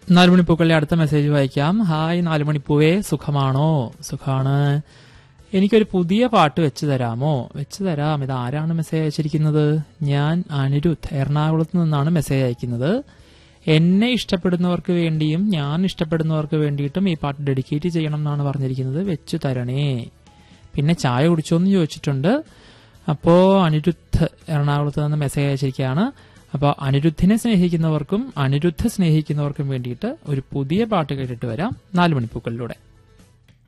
നാലുമണിപ്പൂക്കളിലെ അടുത്ത മെസ്സേജ് വായിക്കാം ഹായ് നാലുമണിപ്പൂവേ സുഖമാണോ സുഖാണ് എനിക്കൊരു പുതിയ പാട്ട് വെച്ചു തരാമോ വെച്ചു തരാം ഇത് ആരാണ് മെസ്സേജ് അയച്ചിരിക്കുന്നത് ഞാൻ അനിരുദ്ധ് എറണാകുളത്ത് നിന്നാണ് മെസ്സേജ് അയക്കുന്നത് എന്നെ ഇഷ്ടപ്പെടുന്നവർക്ക് വേണ്ടിയും ഞാൻ ഇഷ്ടപ്പെടുന്നവർക്ക് വേണ്ടിയിട്ടും ഈ പാട്ട് ഡെഡിക്കേറ്റ് ചെയ്യണം എന്നാണ് പറഞ്ഞിരിക്കുന്നത് വെച്ചു തരണേ പിന്നെ ചായ കുടിച്ചോന്ന് ചോദിച്ചിട്ടുണ്ട് അപ്പോ അനിരുദ്ധ് എറണാകുളത്ത് നിന്ന് മെസ്സേജ് അയച്ചിരിക്കുകയാണ് അപ്പോൾ അനിരുദ്ധിനെ സ്നേഹിക്കുന്നവർക്കും അനിരുദ്ധ സ്നേഹിക്കുന്നവർക്കും വേണ്ടിയിട്ട് ഒരു പുതിയ പാട്ട് കേട്ടിട്ട് വരാം നാല് മണിപ്പൂക്കളിലൂടെ